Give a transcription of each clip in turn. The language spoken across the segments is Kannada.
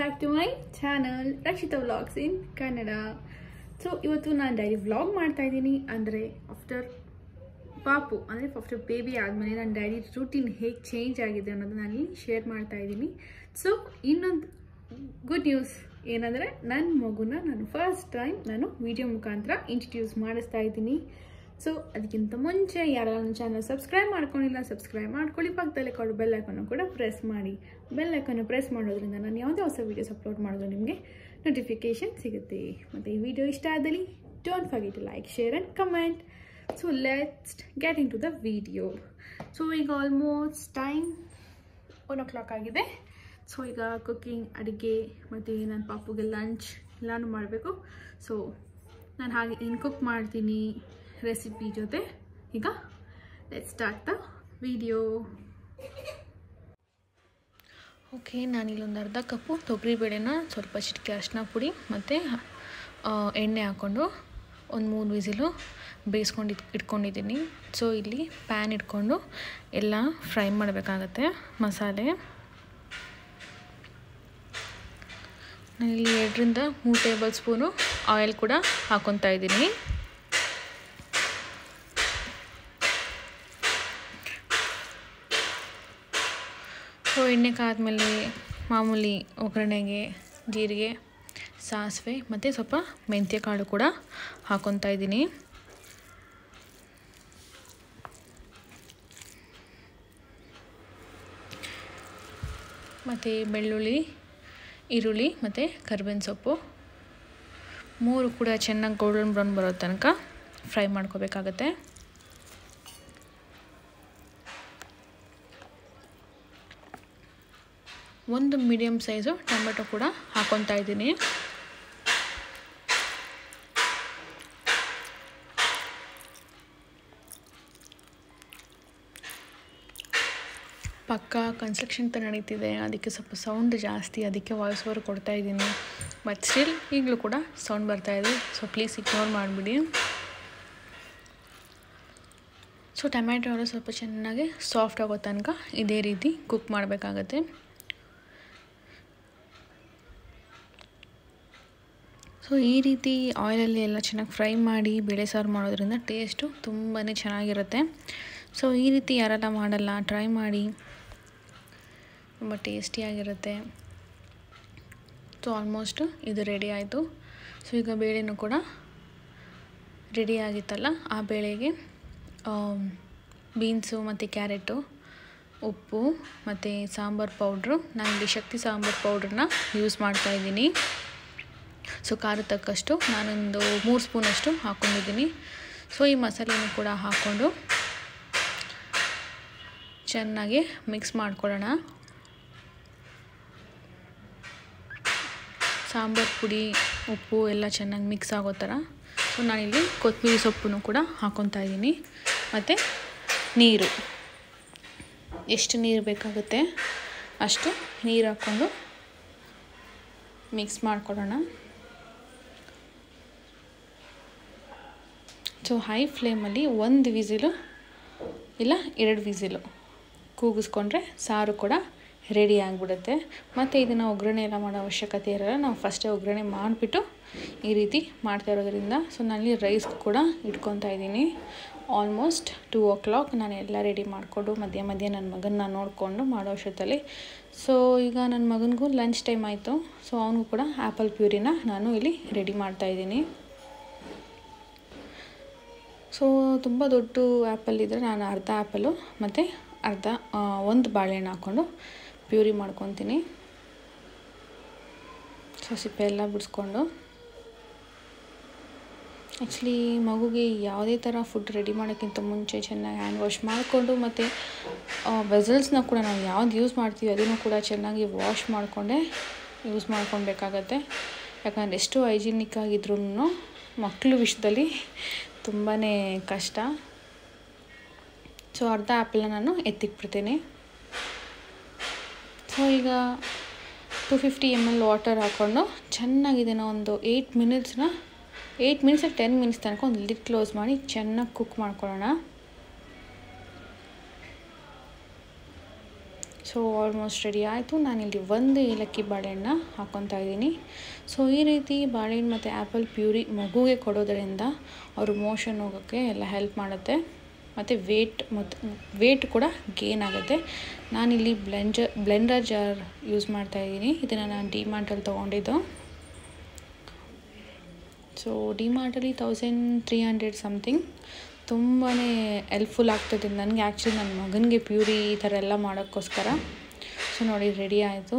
back to my channel Rakshitha vlogs in Kannada so ಇವತ್ತು ನಾನು ಡೈಲಿ ವ್ಲಾಗ್ ಮಾಡ್ತಾ ಇದ್ದೀನಿ ಅಂದರೆ ಆಫ್ಟರ್ ಪಾಪು ಅಂದರೆ ಆಫ್ಟರ್ ಬೇಬಿ ಆದಮೇಲೆ ನನ್ನ ಡೈಲಿ ರೂಟೀನ್ ಹೇಗೆ ಚೇಂಜ್ ಆಗಿದೆ ಅನ್ನೋದನ್ನ ನಾನು ಶೇರ್ ಮಾಡ್ತಾ ಇದ್ದೀನಿ ಸೊ ಇನ್ನೊಂದು ಗುಡ್ ನ್ಯೂಸ್ ಏನಂದರೆ ನನ್ನ ಮಗುನ ನಾನು ಫಸ್ಟ್ ಟೈಮ್ ನಾನು ವಿಡಿಯೋ ಮುಖಾಂತರ ಇಂಟ್ರಡ್ಯೂಸ್ ಮಾಡಿಸ್ತಾ ಇದ್ದೀನಿ ಸೊ ಅದಕ್ಕಿಂತ ಮುಂಚೆ ಯಾರು ನನ್ನ ಚಾನಲ್ ಸಬ್ಸ್ಕ್ರೈಬ್ ಮಾಡ್ಕೊಂಡಿಲ್ಲ ಸಬ್ಸ್ಕ್ರೈಬ್ ಮಾಡ್ಕೊಳ್ಳಿ ಪಕ್ಕದಲ್ಲೇ ಕೊಡು ಬೆಲ್ ಐಕನ್ನು ಕೂಡ ಪ್ರೆಸ್ ಮಾಡಿ ಬೆಲ್ ಐಕನ್ನು ಪ್ರೆಸ್ ಮಾಡೋದ್ರಿಂದ ನಾನು ಯಾವುದೇ ಹೊಸ ವೀಡಿಯೋಸ್ ಅಪ್ಲೋಡ್ ಮಾಡಿದ್ರು ನಿಮಗೆ ನೋಟಿಫಿಕೇಷನ್ ಸಿಗುತ್ತೆ ಮತ್ತು ಈ ವಿಡಿಯೋ ಇಷ್ಟ ಆದಲ್ಲಿ don't forget like share and comment so let's get into the video so ಈಗ almost time one o'clock ಆಗಿದೆ ಸೊ ಈಗ ಕುಕ್ಕಿಂಗ್ ಅಡುಗೆ ಮತ್ತು ನನ್ನ ಪಾಪುಗೆ ಲಂಚ್ ಎಲ್ಲನೂ ಮಾಡಬೇಕು ಸೊ ನಾನು ಹಾಗೆ ಏನು ಕುಕ್ ಮಾಡ್ತೀನಿ ರೆಸಿಪಿ ಜೊತೆ ಈಗ let start the video okay ನಾನಿಲ್ಲೊಂದು ಅರ್ಧ ಕಪ್ಪು ತೊಗರಿಬೇಳೆನ ಸ್ವಲ್ಪ ಚಿಟಿಕೆ ಅರಿಶಿನ ಪುಡಿ ಮತ್ತು ಎಣ್ಣೆ ಹಾಕ್ಕೊಂಡು ಒಂದು ಮೂರು ವಿಸಿಲು ಬೇಯಿಸ್ಕೊಂಡು ಇಟ್ ಇಟ್ಕೊಂಡಿದ್ದೀನಿ ಸೊ ಇಲ್ಲಿ ಪ್ಯಾನ್ ಇಟ್ಕೊಂಡು ಎಲ್ಲ ಫ್ರೈ ಮಾಡಬೇಕಾಗತ್ತೆ ಮಸಾಲೆ ನಾನಿಲ್ಲಿ ಎರಡರಿಂದ ಮೂರು ಟೇಬಲ್ ಸ್ಪೂನು ಆಯಿಲ್ ಕೂಡ ಹಾಕ್ಕೊತಾ ಇದ್ದೀನಿ ಸೊ ಎಣ್ಣೆ ಕಾದ್ಮೇಲೆ ಮಾಮೂಲಿ ಒಗ್ಗರಣೆಗೆ ಜೀರಿಗೆ ಸಾಸಿವೆ ಮತ್ತು ಸ್ವಲ್ಪ ಮೆಂತ್ಯ ಕಾಳು ಕೂಡ ಹಾಕ್ಕೊತಾ ಇದ್ದೀನಿ ಮತ್ತು ಬೆಳ್ಳುಳ್ಳಿ ಈರುಳ್ಳಿ ಮತ್ತು ಕರ್ಬೇವಿನ ಸೊಪ್ಪು ಮೂರು ಕೂಡ ಚೆನ್ನಾಗಿ ಗೋಲ್ಡನ್ ಬ್ರೌನ್ ಬರೋ ತನಕ ಫ್ರೈ ಮಾಡ್ಕೋಬೇಕಾಗತ್ತೆ ಒಂದು ಮೀಡಿಯಮ್ ಸೈಜು ಟೊಮೆಟೊ ಕೂಡ ಹಾಕ್ಕೊತಾ ಇದ್ದೀನಿ ಪಕ್ಕ ಕನ್ಸ್ಟ್ರಕ್ಷನ್ ಥರ ನಡೀತಿದೆ ಅದಕ್ಕೆ ಸ್ವಲ್ಪ ಸೌಂಡ್ ಜಾಸ್ತಿ ಅದಕ್ಕೆ ವಾಯ್ಸ್ ಓವರ್ ಕೊಡ್ತಾ ಇದ್ದೀನಿ ಬಟ್ ಸ್ಟಿಲ್ ಈಗಲೂ ಕೂಡ ಸೌಂಡ್ ಬರ್ತಾಯಿದೆ ಸೊ ಪ್ಲೀಸ್ ಇಗ್ನೋರ್ ಮಾಡಿಬಿಡಿ ಸೊ ಟೊಮ್ಯಾಟೊ ಎಲ್ಲ ಸ್ವಲ್ಪ ಚೆನ್ನಾಗಿ ಸಾಫ್ಟ್ ಆಗೋ ತನಕ ಇದೇ ರೀತಿ ಕುಕ್ ಮಾಡಬೇಕಾಗತ್ತೆ ಸೊ ಈ ರೀತಿ ಆಯಿಲಲ್ಲಿ ಎಲ್ಲ ಚೆನ್ನಾಗಿ ಫ್ರೈ ಮಾಡಿ ಬೇಳೆ ಸಾರು ಮಾಡೋದ್ರಿಂದ ಟೇಸ್ಟು ತುಂಬಾ ಚೆನ್ನಾಗಿರುತ್ತೆ ಸೊ ಈ ರೀತಿ ಯಾರೆಲ್ಲ ಮಾಡಲ್ಲ ಟ್ರೈ ಮಾಡಿ ತುಂಬ ಟೇಸ್ಟಿಯಾಗಿರುತ್ತೆ ಸೊ ಆಲ್ಮೋಸ್ಟ್ ಇದು ರೆಡಿ ಆಯಿತು ಸೊ ಈಗ ಬೇಳೆನೂ ಕೂಡ ರೆಡಿ ಆಗಿತ್ತಲ್ಲ ಆ ಬೇಳೆಗೆ ಬೀನ್ಸು ಮತ್ತು ಕ್ಯಾರೆಟು ಉಪ್ಪು ಮತ್ತು ಸಾಂಬಾರು ಪೌಡ್ರು ನಾನಿಲ್ಲಿ ಶಕ್ತಿ ಸಾಂಬಾರು ಪೌಡ್ರನ್ನ ಯೂಸ್ ಮಾಡ್ತಾಯಿದ್ದೀನಿ ಸೊ ಖಾರ ತಕ್ಕಷ್ಟು ನಾನೊಂದು ಮೂರು ಸ್ಪೂನಷ್ಟು ಹಾಕ್ಕೊಂಡಿದ್ದೀನಿ ಸೊ ಈ ಮಸಾಲೆನೂ ಕೂಡ ಹಾಕ್ಕೊಂಡು ಚೆನ್ನಾಗಿ ಮಿಕ್ಸ್ ಮಾಡ್ಕೊಳ್ಳೋಣ ಸಾಂಬಾರು ಪುಡಿ ಉಪ್ಪು ಎಲ್ಲ ಚೆನ್ನಾಗಿ ಮಿಕ್ಸ್ ಆಗೋ ಥರ ಸೊ ನಾನಿಲ್ಲಿ ಕೊತ್ತಂಬರಿ ಸೊಪ್ಪನ್ನು ಕೂಡ ಹಾಕ್ಕೊತಾ ಇದ್ದೀನಿ ಮತ್ತು ನೀರು ಎಷ್ಟು ನೀರು ಬೇಕಾಗುತ್ತೆ ಅಷ್ಟು ನೀರು ಹಾಕ್ಕೊಂಡು ಮಿಕ್ಸ್ ಮಾಡ್ಕೊಳ್ಳೋಣ ಸೊ ಹೈ ಫ್ಲೇಮಲ್ಲಿ ಒಂದು ವಿಸಿಲು ಇಲ್ಲ ಎರಡು ವಿಸಿಲು ಕೂಗಿಸ್ಕೊಂಡ್ರೆ ಸಾರು ಕೂಡ ರೆಡಿ ಆಗಿಬಿಡುತ್ತೆ ಮತ್ತು ಇದನ್ನು ಒಗ್ಗರಣೆ ಎಲ್ಲ ಮಾಡೋ ಅವಶ್ಯಕತೆ ಇರಲ್ಲ ನಾವು ಫಸ್ಟೇ ಒಗ್ಗರಣೆ ಮಾಡಿಬಿಟ್ಟು ಈ ರೀತಿ ಮಾಡ್ತಾ ಇರೋದ್ರಿಂದ ಸೊ ನಾನಲ್ಲಿ ರೈಸ್ ಕೂಡ ಇಟ್ಕೊತಾ ಇದ್ದೀನಿ ಆಲ್ಮೋಸ್ಟ್ ಟೂ ಓ ಕ್ಲಾಕ್ ನಾನು ಎಲ್ಲ ರೆಡಿ ಮಾಡಿಕೊಂಡು ಮಧ್ಯ ಮಧ್ಯ ನನ್ನ ಮಗನ್ನ ನೋಡಿಕೊಂಡು ಮಾಡೋ ಅಷ್ಟೊತ್ತಲ್ಲಿ ಸೊ ಈಗ ನನ್ನ ಮಗನಿಗೂ ಲಂಚ್ ಟೈಮ್ ಆಯಿತು ಸೊ ಅವನಿಗೂ ಕೂಡ ಆ್ಯಪಲ್ ಪ್ಯೂರಿನ ನಾನು ಇಲ್ಲಿ ರೆಡಿ ಮಾಡ್ತಾಯಿದ್ದೀನಿ ಸೊ ತುಂಬ ದೊಡ್ಡ ಆ್ಯಪಲ್ ಇದ್ದರೆ ನಾನು ಅರ್ಧ ಆ್ಯಪಲು ಮತ್ತು ಅರ್ಧ ಒಂದು ಬಾಳೆಹಣ್ಣು ಹಾಕ್ಕೊಂಡು ಪ್ಯೂರಿ ಮಾಡ್ಕೊತೀನಿ ಸೊ ಸಿಪ್ಪೆ ಎಲ್ಲ ಬಿಡಿಸ್ಕೊಂಡು ಆ್ಯಕ್ಚುಲಿ ಮಗುಗೆ ಯಾವುದೇ ಥರ ಫುಡ್ ರೆಡಿ ಮಾಡೋಕ್ಕಿಂತ ಮುಂಚೆ ಚೆನ್ನಾಗಿ ಹ್ಯಾಂಡ್ ವಾಶ್ ಮಾಡಿಕೊಂಡು ಮತ್ತು ವೆಸಲ್ಸ್ನ ಕೂಡ ನಾವು ಯಾವ್ದು ಯೂಸ್ ಮಾಡ್ತೀವಿ ಅದನ್ನು ಕೂಡ ಚೆನ್ನಾಗಿ ವಾಶ್ ಮಾಡಿಕೊಂಡೇ ಯೂಸ್ ಮಾಡ್ಕೊಬೇಕಾಗತ್ತೆ ಯಾಕಂದರೆ ಎಷ್ಟು ಹೈಜಿನಿಕ್ ಆಗಿದ್ರೂ ಮಕ್ಕಳು ವಿಷಯದಲ್ಲಿ ತುಂಬಾ ಕಷ್ಟ ಸೊ ಅರ್ಧ ಆ್ಯಪಲ್ನ ನಾನು ಎತ್ತಿಟ್ಬಿಡ್ತೀನಿ ಸೊ ಈಗ two fifty M L water ಹಾಕ್ಕೊಂಡು ಚೆನ್ನಾಗಿ ಇದನ್ನು ಒಂದು ಏಯ್ಟ್ ಮಿನಿಟ್ಸ್ನ ಏಯ್ಟ್ ಮಿನಿಟ್ಸ್ ಟೆನ್ ಮಿನಿಟ್ಸ್ ತನಕ ಒಂದು ಲಿಡ್ ಕ್ಲೋಸ್ ಮಾಡಿ ಚೆನ್ನಾಗಿ ಕುಕ್ ಮಾಡ್ಕೊಳ್ಳೋಣ ಸೊ ಆಲ್ಮೋಸ್ಟ್ ರೆಡಿ ಆಯಿತು ನಾನಿಲ್ಲಿ ಒಂದು ಏಲಕ್ಕಿ ಬಾಳೆಹಣ್ಣ ಹಾಕ್ಕೊತಾ ಇದ್ದೀನಿ ಸೊ ಈ ರೀತಿ ಬಾಳೆಹಣ್ಣು ಮತ್ತು ಆ್ಯಪಲ್ ಪ್ಯೂರಿ ಮಗುಗೆ ಕೊಡೋದರಿಂದ ಅವರು ಮೋಷನ್ ಹೋಗೋಕ್ಕೆ ಎಲ್ಲ ಹೆಲ್ಪ್ ಮಾಡುತ್ತೆ ಮತ್ತು ವೇಟ್ ಮತ್ತು ವೇಟ್ ಕೂಡ ಗೇನ್ ಆಗುತ್ತೆ ನಾನಿಲ್ಲಿ ಬ್ಲೆಂಜ ಬ್ಲೆಂಡರ್ ಜಾರ್ ಯೂಸ್ ಮಾಡ್ತಾಯಿದ್ದೀನಿ ಇದನ್ನು ನಾನು ಡಿಮಾರ್ಟಲ್ಲಿ ತೊಗೊಂಡಿದ್ದು ಸೊ ಡಿಮಾರ್ಟಲ್ಲಿ ತೌಸಂಡ್ ತ್ರೀ ಹಂಡ್ರೆಡ್ ಸಮಥಿಂಗ್ ತುಂಬಾ ಹೆಲ್ಪ್ಫುಲ್ ಆಗ್ತದೆ ನನಗೆ ಆ್ಯಕ್ಚುಲಿ ನನ್ನ ಮಗನಿಗೆ ಪ್ಯೂರಿ ಈ ಥರ ಎಲ್ಲ ಮಾಡೋಕ್ಕೋಸ್ಕರ ಸೊ ನೋಡಿ ರೆಡಿ ಆಯಿತು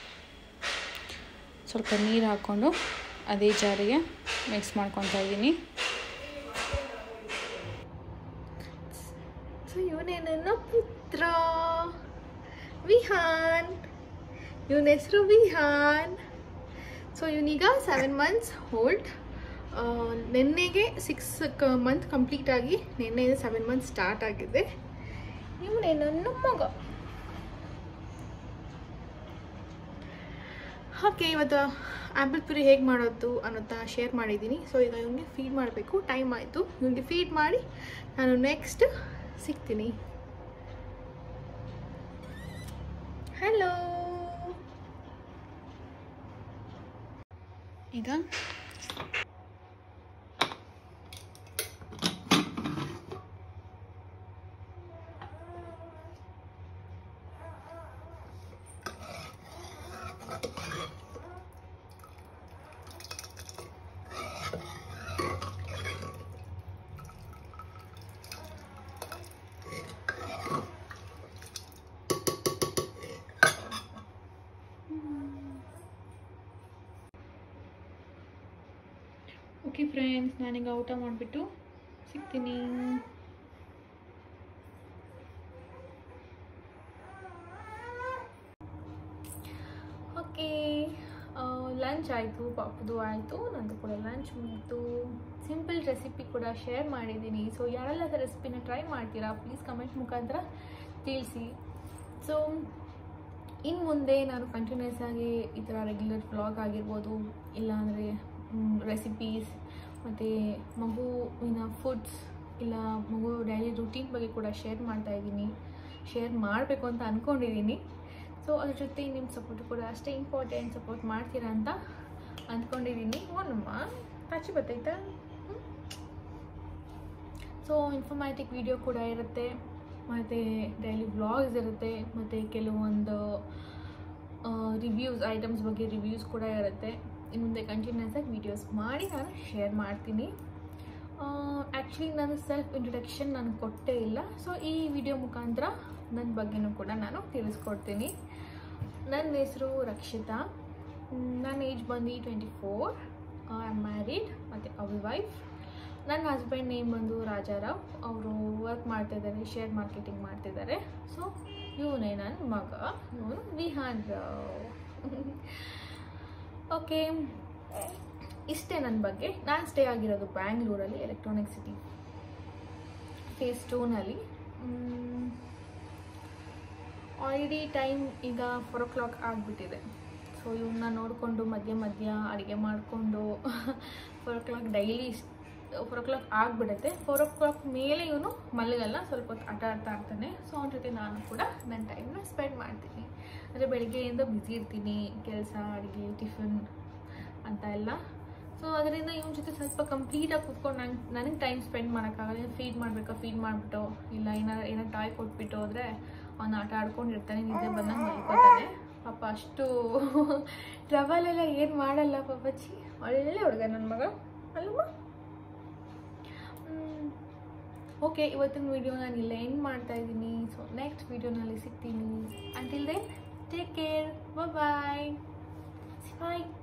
ಸ್ವಲ್ಪ ನೀರು ಹಾಕ್ಕೊಂಡು ಅದೇ ಜಾರಿಗೆ ಮಿಕ್ಸ್ ಮಾಡ್ಕೊತಾ ಇದ್ದೀನಿ ಸೊ ಇವನೇ ನನ್ನ ಪುತ್ರ ವಿಹಾನ್ ಇವನ ಹೆಸರು ವಿಹಾನ್ ಸೊ ಇವನೀಗ ಸೆವೆನ್ ಮಂತ್ಸ್ ಓಲ್ಡ್ ನಿನ್ನೆಗೆ ಸಿಕ್ಸ್ ಮಂತ್ ಕಂಪ್ಲೀಟ್ ಆಗಿ ನಿನ್ನೆ ಸೆವೆನ್ ಮಂತ್ ಸ್ಟಾರ್ಟ್ ಆಗಿದೆ ಇವನೇ ನನ್ನ ಮಗ ಓಕೆ ಇವತ್ತು ಆ್ಯಪಲ್ ಪುರಿ ಹೇಗೆ ಮಾಡೋದು ಅನ್ನೋದನ್ನ ಶೇರ್ ಮಾಡಿದ್ದೀನಿ ಸೊ ಈಗ ಇವನಿಗೆ ಫೀಡ್ ಮಾಡಬೇಕು ಟೈಮ್ ಆಯಿತು ಇವನಿಗೆ ಫೀಡ್ ಮಾಡಿ ನಾನು ನೆಕ್ಸ್ಟ್ ಸಿಗ್ತೀನಿ ಹಲೋ ಈಗ ಓಕೆ ಫ್ರೆಂಡ್ಸ್ ನಾನೀಗ ಊಟ ಮಾಡಿಬಿಟ್ಟು ಸಿಗ್ತೀನಿ ಓಕೆ ಲಂಚ್ ಆಯಿತು ಪಾಪದು ಆಯಿತು ನಂದು ಕೂಡ ಲಂಚ್ ಮುಗಿತು ಸಿಂಪಲ್ ರೆಸಿಪಿ ಕೂಡ ಶೇರ್ ಮಾಡಿದ್ದೀನಿ ಸೊ ಯಾರೆಲ್ಲ ಅದ ರೆಸಿಪಿನ ಟ್ರೈ ಮಾಡ್ತೀರಾ ಪ್ಲೀಸ್ ಕಮೆಂಟ್ ಮುಖಾಂತರ ತಿಳಿಸಿ ಸೊ ಇನ್ನು ಮುಂದೆ ನಾನು ಕಂಟಿನ್ಯೂಸ್ ಆಗಿ ಈ ಥರ ರೆಗ್ಯುಲರ್ ವ್ಲಾಗ್ ಆಗಿರ್ಬೋದು ಇಲ್ಲಾಂದರೆ ರೆಸಿಪೀಸ್ ಮತ್ತು ಮಗುವಿನ ಫುಡ್ಸ್ ಇಲ್ಲ ಮಗು ಡೈಲಿ ರುಟೀನ್ ಬಗ್ಗೆ ಕೂಡ ಶೇರ್ ಮಾಡ್ತಾ ಇದ್ದೀನಿ ಶೇರ್ ಮಾಡಬೇಕು ಅಂತ ಅಂದ್ಕೊಂಡಿದ್ದೀನಿ ಸೊ ಅದ್ರ ಜೊತೆ ನಿಮ್ಮ ಸಪೋರ್ಟ್ ಕೂಡ ಅಷ್ಟೇ ಇಂಪಾರ್ಟೆಂಟ್ ಸಪೋರ್ಟ್ ಮಾಡ್ತೀರಾ ಅಂತ ಅಂದ್ಕೊಂಡಿದ್ದೀನಿ ಓನಮ್ಮ ಪಾಚಿ ಬತ್ತೈತಾ ಸೊ ಇನ್ಫಾರ್ಮ್ಯಾಟಿಕ್ ವಿಡಿಯೋ ಕೂಡ ಇರುತ್ತೆ ಮತ್ತು ಡೈಲಿ ವ್ಲಾಗ್ಸ್ ಇರುತ್ತೆ ಮತ್ತು ಕೆಲವೊಂದು ರಿವ್ಯೂಸ್ ಐಟಮ್ಸ್ ಬಗ್ಗೆ ರಿವ್ಯೂಸ್ ಕೂಡ ಇರುತ್ತೆ ಇನ್ನು ಮುಂದೆ ಕಂಟಿನ್ಯೂಸ್ ಆಗಿ ವೀಡಿಯೋಸ್ ಮಾಡಿ ನಾನು ಶೇರ್ ಮಾಡ್ತೀನಿ ಆ್ಯಕ್ಚುಲಿ ನಾನು ಸೆಲ್ಫ್ ಇಂಟ್ರೊಡಕ್ಷನ್ ನಾನು ಕೊಟ್ಟೇ ಇಲ್ಲ ಸೊ ಈ ವಿಡಿಯೋ ಮುಖಾಂತರ ನನ್ನ ಬಗ್ಗೆನೂ ಕೂಡ ನಾನು ತಿಳಿಸ್ಕೊಡ್ತೀನಿ ನನ್ನ ಹೆಸರು ರಕ್ಷಿತಾ ನನ್ನ ಏಜ್ ಬಂದು twenty four I am married ಮತ್ತು ಅವ್ರ ವೈಫ್ ನನ್ನ ಹಸ್ಬೆಂಡ್ ನೇಮ್ ಬಂದು ರಾಜಾರಾವ್ ಅವರು ವರ್ಕ್ ಮಾಡ್ತಿದ್ದಾರೆ ಶೇರ್ ಮಾರ್ಕೆಟಿಂಗ್ ಮಾಡ್ತಿದ್ದಾರೆ ಸೊ ಇವನೇ ನನ್ನ ಮಗ ಇವನು ವಿಹಾನ್ ರಾವ್ ಓಕೆ ಇಷ್ಟೇ ನನ್ನ ಬಗ್ಗೆ ನಾನು ಸ್ಟೇ ಆಗಿರೋದು ಬ್ಯಾಂಗ್ಳೂರಲ್ಲಿ ಎಲೆಕ್ಟ್ರಾನಿಕ್ ಸಿಟಿ ಫೇಸ್ ಟೂನಲ್ಲಿ ಆಲ್ರೆಡಿ ಟೈಮ್ ಈಗ ಫೋರ್ ಓ ಕ್ಲಾಕ್ ಆಗಿಬಿಟ್ಟಿದೆ ಸೊ ಇವನ್ನ ನೋಡಿಕೊಂಡು ಮಧ್ಯ ಮಧ್ಯ ಅಡುಗೆ ಮಾಡಿಕೊಂಡು four o'clock daily four o'clock ಆಗಿಬಿಡುತ್ತೆ ಫೋರ್ ಓ ಕ್ಲಾಕ್ ಮೇಲೆ ಇವನು ಮಲಗಲ್ಲ ಸ್ವಲ್ಪ ಹೊತ್ತು ಆಟ ಆಡ್ತಾ ಇರ್ತಾನೆ ಸೊ ಅವನ ಜೊತೆ ನಾನು ಕೂಡ ನನ್ನ ಟೈಮ್ನ ಸ್ಪೆಂಡ್ ಮಾಡ್ತೀನಿ ಅಂದರೆ ಬೆಳಗ್ಗೆಯಿಂದ ಬ್ಯುಸಿ ಇರ್ತೀನಿ ಕೆಲಸ ಅಡುಗೆ ಟಿಫನ್ ಅಂತ ಎಲ್ಲ ಸೊ ಅದರಿಂದ ಇವನ ಜೊತೆ ಸ್ವಲ್ಪ ಕಂಪ್ಲೀಟಾಗಿ ಕೂತ್ಕೊಂಡು ನಂಗೆ ನನಗೆ ಟೈಮ್ ಸ್ಪೆಂಡ್ ಮಾಡೋಕ್ಕಾಗಲ್ಲ ಫೀಡ್ ಮಾಡಬೇಕಾ ಫೀಡ್ ಮಾಡಿಬಿಟ್ಟು ಇಲ್ಲ ಏನಾರು ಏನೋ ಟಾಯ್ ಕೊಟ್ಬಿಟ್ಟು ಹೋದರೆ ಅವನು ಆಟ ಆಡ್ಕೊಂಡಿರ್ತಾನೆ ನಿದ್ದೆ ಬಂದಂಗೆ ಮಲ್ಕೋತಾನೆ ಪಾಪ ಅಷ್ಟು ಟ್ರಬಲ್ ಎಲ್ಲ ಏನು ಮಾಡಲ್ಲ ಪಾಪಚ್ಚಿ ಒಳ್ಳೆ ಹುಡುಗ ನನ್ನ ಮಗ ಅಲ್ಲಮ್ಮ ಓಕೆ ಇವತ್ತಿನ ವಿಡಿಯೋ ನಾನು ಇಲ್ಲೇ ಎಂಡ್ ಮಾಡ್ತಾ ಇದ್ದೀನಿ ಸೊ ನೆಕ್ಸ್ಟ್ ವಿಡಿಯೋನಲ್ಲಿ ಸಿಗ್ತೀನಿ until then take care bye ಬಾಯ್